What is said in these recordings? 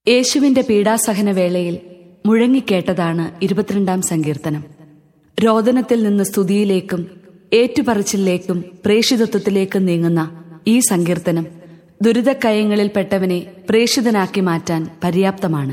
യേശുവിന്റെ പീഡാസഹന വേളയിൽ മുഴങ്ങിക്കേട്ടതാണ് ഇരുപത്തിരണ്ടാം സങ്കീർത്തനം രോദനത്തിൽ നിന്ന് സ്തുതിയിലേക്കും ഏറ്റുപറച്ചിലേക്കും പ്രേഷിതത്വത്തിലേക്കും നീങ്ങുന്ന ഈ സങ്കീർത്തനം ദുരിതക്കയങ്ങളിൽപ്പെട്ടവനെ പ്രേഷിതനാക്കി മാറ്റാൻ പര്യാപ്തമാണ്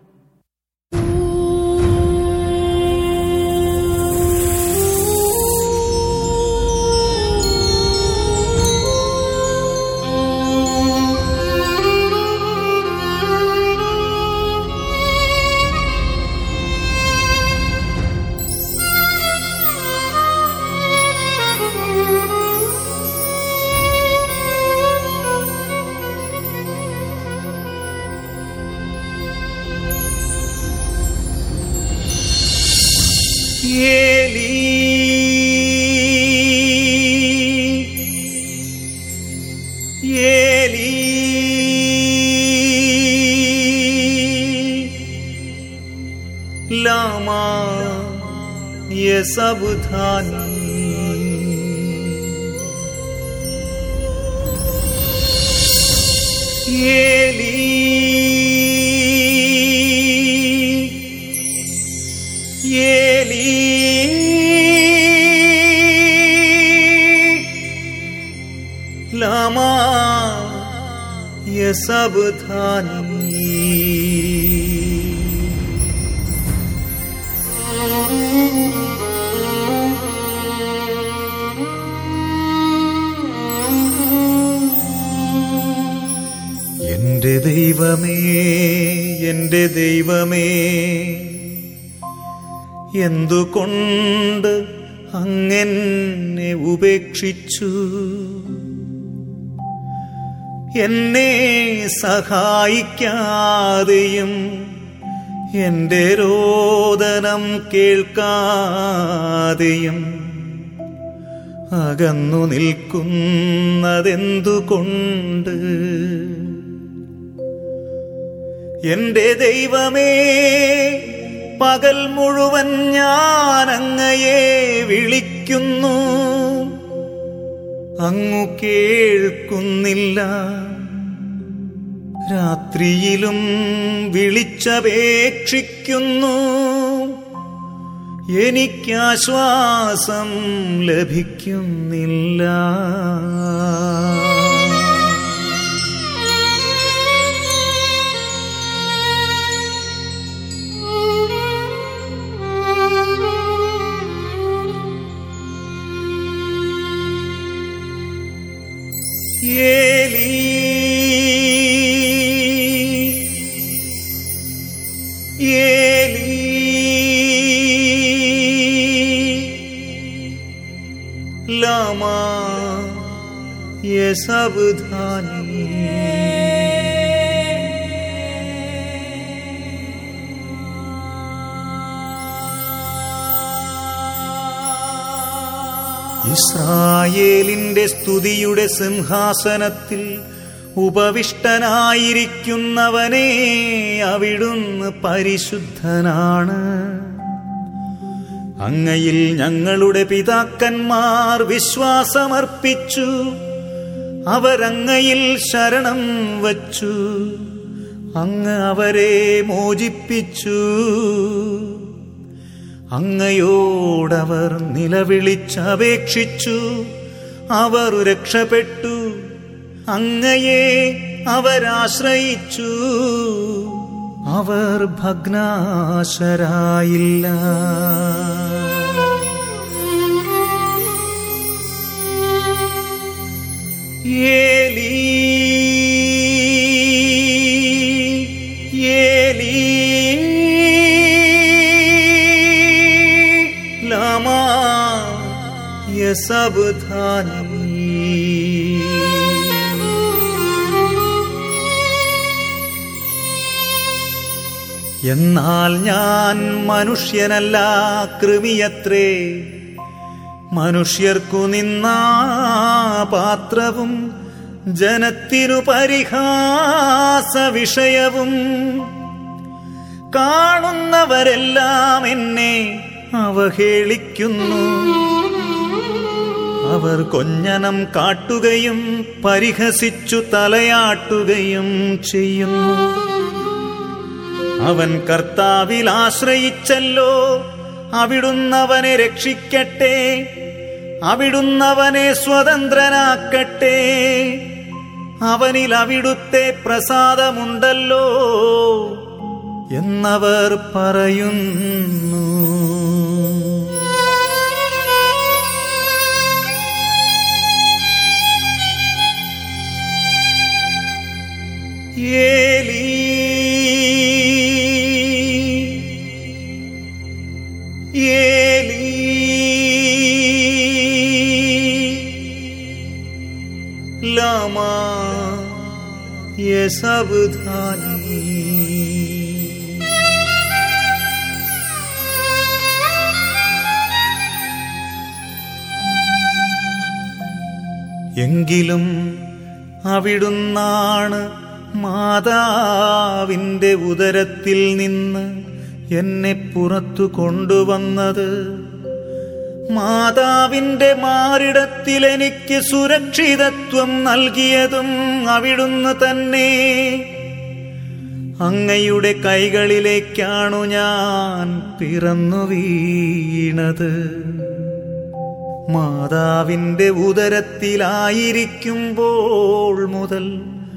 ഏലി ഏലി ലാമാ യസബുധാനി ഏലി ഏലി लामा ये सब धानी എന്റെ ദൈവമേ എന്റെ ദൈവമേ എന്തുകൊണ്ട് അങ്ങനെ ഉപേക്ഷിച്ചു എന്നെ സഹായിക്കാതെയും എന്റെ രോദനം കേൾക്കാതെയും അകന്നു നിൽക്കുന്നതെന്തുകൊണ്ട് എന്റെ ദൈവമേ പകൽ മുഴുവൻ ഞാൻ അങ്ങയെ വിളിക്കുന്നു അങ്ങു കേൾക്കുന്നില്ല രാത്രിയിലും വിളിച്ചപേക്ഷിക്കുന്നു എനിക്കാശ്വാസം ലഭിക്കുന്നില്ല ഏലി ഏലി ലാമാ ये सब धानी ഇസ്രായേലിന്റെ സ്തുതിയുടെ സിംഹാസനത്തിൽ ഉപവിഷ്ടനായിരിക്കുന്നവനെ അവിടുന്ന് പരിശുദ്ധനാണ് അങ്ങയിൽ ഞങ്ങളുടെ പിതാക്കന്മാർ വിശ്വാസമർപ്പിച്ചു അവരങ്ങയിൽ ശരണം വച്ചു അങ്ങ് അവരെ മോചിപ്പിച്ചു അങ്ങയോടവർ നിലവിളിച്ചപേക്ഷിച്ചു അവർ രക്ഷപ്പെട്ടു അങ്ങയെ അവരാശ്രയിച്ചു അവർ ഭഗ്നാശരായില്ല ഏലി ഏലി लामा ये सब धानी എന്നാൽ ഞാൻ മനുഷ്യനല്ല കൃമിയത്രേ മനുഷ്യർക്കു നിന്നാ പാത്രവും ജനത്തിനു പരിഹാസ വിഷയവും കാണുന്നവരെല്ലാം എന്നെ അവഹേളിക്കുന്നു അവർ കൊഞ്ഞനം കാട്ടുകയും പരിഹസിച്ചു തലയാട്ടുകയും ചെയ്യുന്നു അവൻ കർത്താവിൽ ആശ്രയിച്ചല്ലോ അവിടുന്നവനെ രക്ഷിക്കട്ടെ അവിടുന്നവനെ സ്വതന്ത്രനാക്കട്ടെ അവനിൽ അവിടുത്തെ പ്രസാദമുണ്ടല്ലോ എന്നവർ പറയുന്നു ഏലീ ഏലീ ലമാ യസബ്ധാനി എങ്കിലും അവിടുന്നാണ് മാതാവിന്റെ ഉദരത്തിൽ നിന്ന് എന്നെ പുറത്തു കൊണ്ടുവന്നത് മാതാവിന്റെ മാറിടത്തിൽ എനിക്ക് സുരക്ഷിതത്വം നൽകിയതും അവിടുന്ന് തന്നെ അങ്ങയുടെ കൈകളിലേക്കാണു ഞാൻ പിറന്നു വീണത് മാതാവിന്റെ ഉദരത്തിലായിരിക്കുമ്പോൾ മുതൽ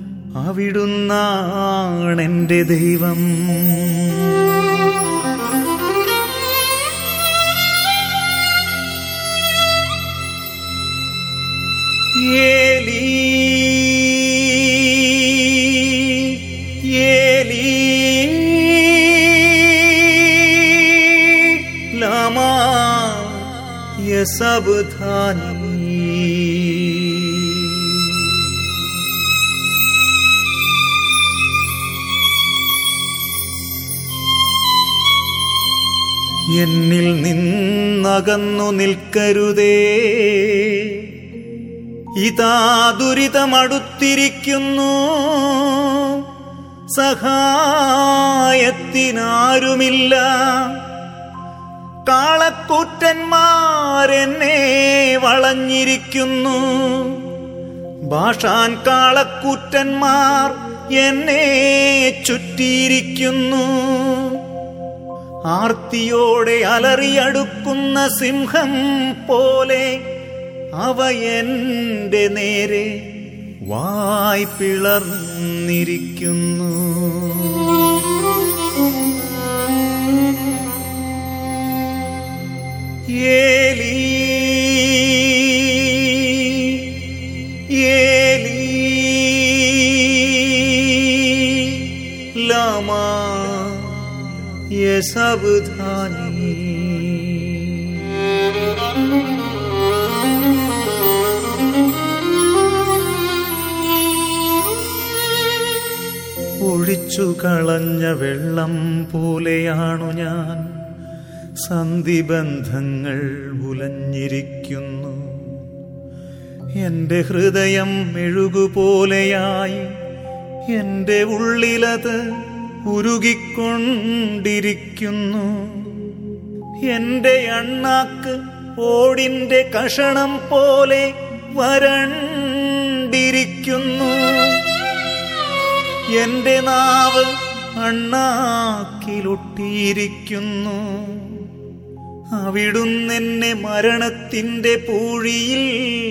അവിടുന്നാണെന്റെ ദൈവം ഏലീ ഏലീ ലമാ യസബ്ധാനി എന്നിൽ നിന്നകന്നു നിൽക്കരുതേ ഇതാ ദുരിതമടുത്തിരിക്കുന്നു സഹായത്തിനാരുമില്ല കാളക്കൂറ്റന്മാരെന്നെ വളഞ്ഞിരിക്കുന്നു ഭാഷാൻ കാളക്കൂറ്റന്മാർ എന്നെ ചുറ്റിയിരിക്കുന്നു ആർത്തിയോടെ അലറിയടുക്കുന്ന സിംഹം പോലെ അവ എന്റെ നേരെ വായ് പിളർന്നിരിക്കുന്നു ഏലീ ഏലീ ലമാ യസബ്ധാനി ഒഴിച്ചു കളഞ്ഞ വെള്ളം പോലെയാണു ഞാൻ സന്ധിബന്ധങ്ങൾ ഉലഞ്ഞിരിക്കുന്നു എന്റെ ഹൃദയം മെഴുകുപോലെയായി എന്റെ ഉള്ളിലത് ഉരുകിക്കൊണ്ടിരിക്കുന്നു എന്റെ അണ്ണാക്ക് ഓടിന്റെ കഷണം പോലെ വരണ്ടിരിക്കുന്നു എന്റെ നാവ് അണ്ണാക്കിലൊട്ടിയിരിക്കുന്നു അവിടുന്നെന്നെ മരണത്തിന്റെ പൂഴിയിൽ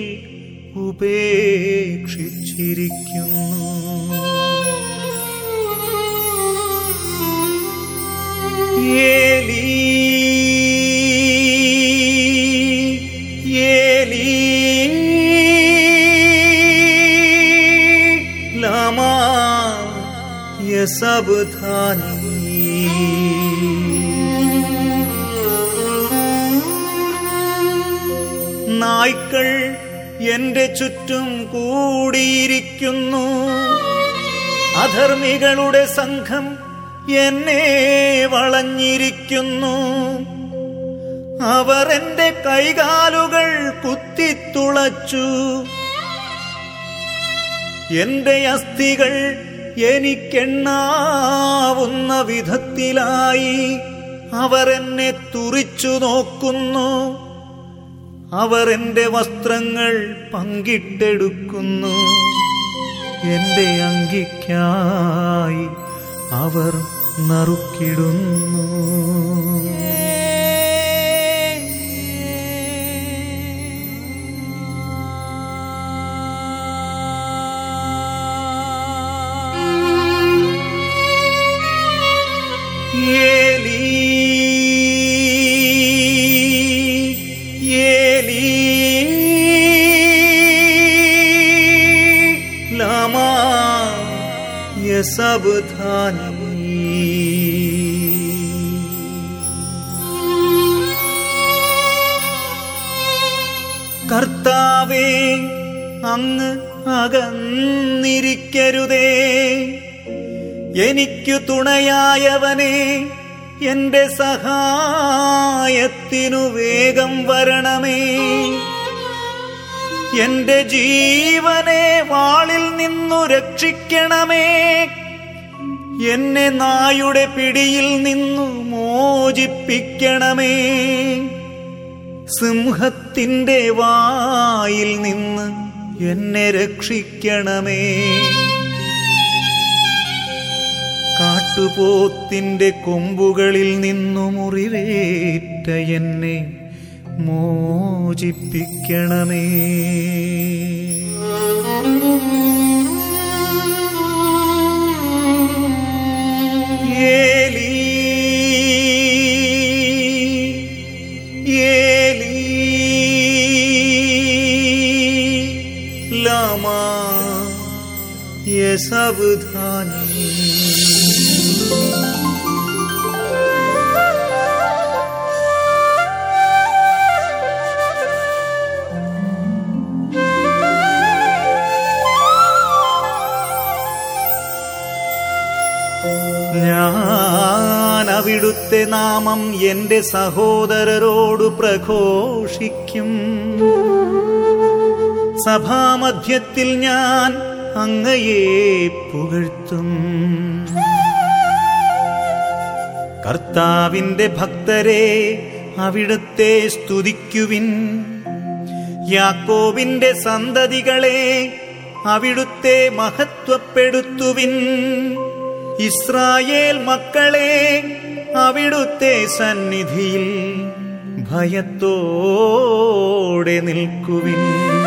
ഉപേക്ഷിച്ചിരിക്കുന്നു ഏലീ ഏലീ ലമാ യസബ്ധാനി നായ്ക്കൾ എന്റെ ചുറ്റും കൂടിയിരിക്കുന്നു അധർമ്മികളുടെ സംഘം എന്നെ വളഞ്ഞിരിക്കുന്നു അവർ എന്റെ കൈകാലുകൾ കുത്തിത്തുളച്ചു എന്റെ അസ്ഥികൾ എനിക്കെണ്ണാവുന്ന വിധത്തിലായി അവർ എന്നെ തുറിച്ചു നോക്കുന്നു അവർ എന്റെ വസ്ത്രങ്ങൾ പങ്കിട്ടെടുക്കുന്നു എന്റെ അങ്കിക്കായി അവർ നറുക്കിടുന്നു ഏലി ഏലി ലമാ യസബ്ധാനി കർത്താവേ അങ്ങ് അകന്നിരിക്കരുതേ എനിക്കു തുണയായവനെ എന്റെ സഹായത്തിനു വേഗം വരണമേ എന്റെ ജീവനെ വാളിൽ നിന്നു രക്ഷിക്കണമേ എന്നെ നായുടെ പിടിയിൽ നിന്നു മോചിപ്പിക്കണമേ സിംഹത്തിന്റെ വായിൽ നിന്ന് എന്നെ രക്ഷിക്കണമേ കാട്ടുപോത്തിന്റെ കൊമ്പുകളിൽ നിന്നു മുറിവേറ്റ എന്നെ മോചിപ്പിക്കണമേ ഏലി ഏലി ലമാ യസബ്ധാനി ഞാൻ അവിടുത്തെ നാമം എന്റെ സഹോദരരോട് പ്രഘോഷിക്കും സഭാമധ്യത്തിൽ ഞാൻ അങ്ങയെ പുകഴ്ത്തും കർത്താവിന്റെ ഭക്തരെ അവിടുത്തെ സ്തുതിക്കുവിൻ യാക്കോബിന്റെ സന്തതികളെ അവിടുത്തെ മഹത്വപ്പെടുത്തുവിൻ ഇസ്രായേൽ മക്കളെ അവിടുത്തെ സന്നിധിയിൽ ഭയത്തോടെ നിൽക്കുവിൻ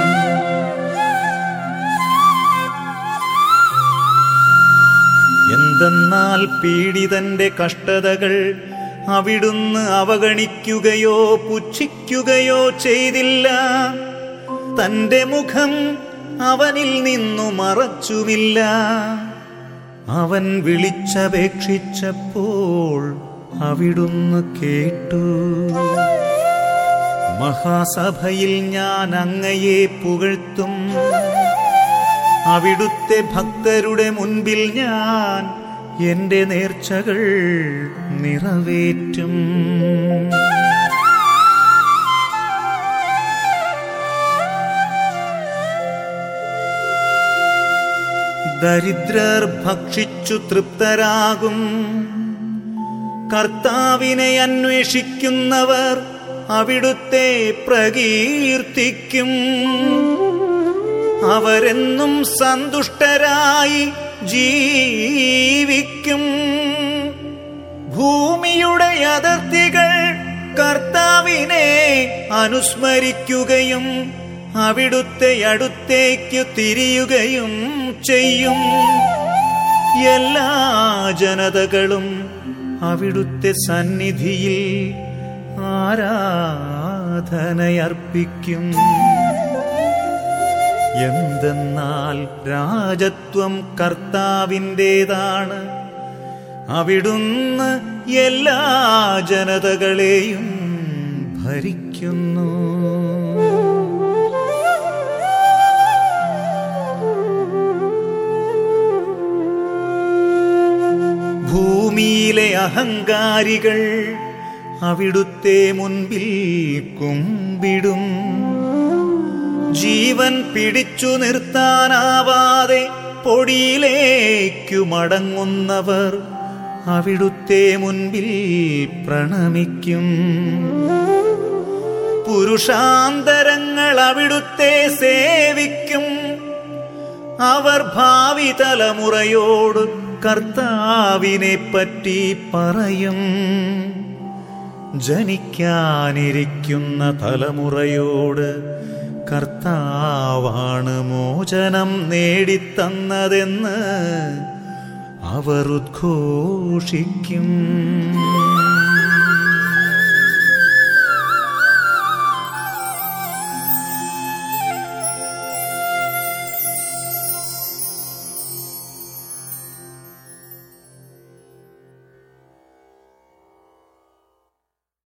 എന്തെന്നാൽ പീഡിതന്റെ കഷ്ടതകൾ അവിടുന്ന് അവഗണിക്കുകയോ പുച്ഛിക്കുകയോ ചെയ്തില്ല തന്റെ മുഖം അവനിൽ നിന്നു മറച്ചുമില്ല അവൻ വിളിച്ചപേക്ഷിച്ചപ്പോൾ അവിടുന്ന് കേട്ടു മഹാസഭയിൽ ഞാൻ അങ്ങയെ പുകഴ്ത്തും അവിടുത്തെ ഭക്തരുടെ മുൻപിൽ ഞാൻ എന്റെ നേർച്ചകൾ നിറവേറ്റും ദരിദ്രർ ഭക്ഷിച്ചു തൃപ്തരാകും കർത്താവിനെ അന്വേഷിക്കുന്നവർ അവിടുത്തെ പ്രകീർത്തിക്കും അവരെന്നും സന്തുഷ്ടരായി ജീവിക്കും ഭൂമിയുടെ അതിർത്തികൾ കർത്താവിനെ അനുസ്മരിക്കുകയും അവിടുത്തെ അടുത്തേക്ക് തിരിയുകയും ചെയ്യും എല്ലാ ജനതകളും അവിടുത്തെ സന്നിധിയിൽ ആരാധനയർപ്പിക്കും എന്തെന്നാൽ രാജത്വം കർത്താവിൻ്റെതാണ് അവിടുന്ന് എല്ലാ ജനതകളെയും ഭരിക്കുന്നു ഭൂമിയിലെ അഹങ്കാരികൾ അവിടുത്തെ മുൻപിൽ കുമ്പിടും ജീവൻ പിടിച്ചു നിർത്താനാവാതെ പൊടിയിലേക്കു മടങ്ങുന്നവർ അവിടുത്തെ മുൻപിൽ പ്രണമിക്കും പുരുഷാന്തരങ്ങൾ അവിടുത്തെ സേവിക്കും അവർ ഭാവി തലമുറയോട് കർത്താവിനെ പറ്റി പറയും ജനിക്കാനിരിക്കുന്ന തലമുറയോട് കർത്താവാണ് മോചനം നേടിത്തന്നതെന്ന് അവർ ഉദ്ഘോഷിക്കും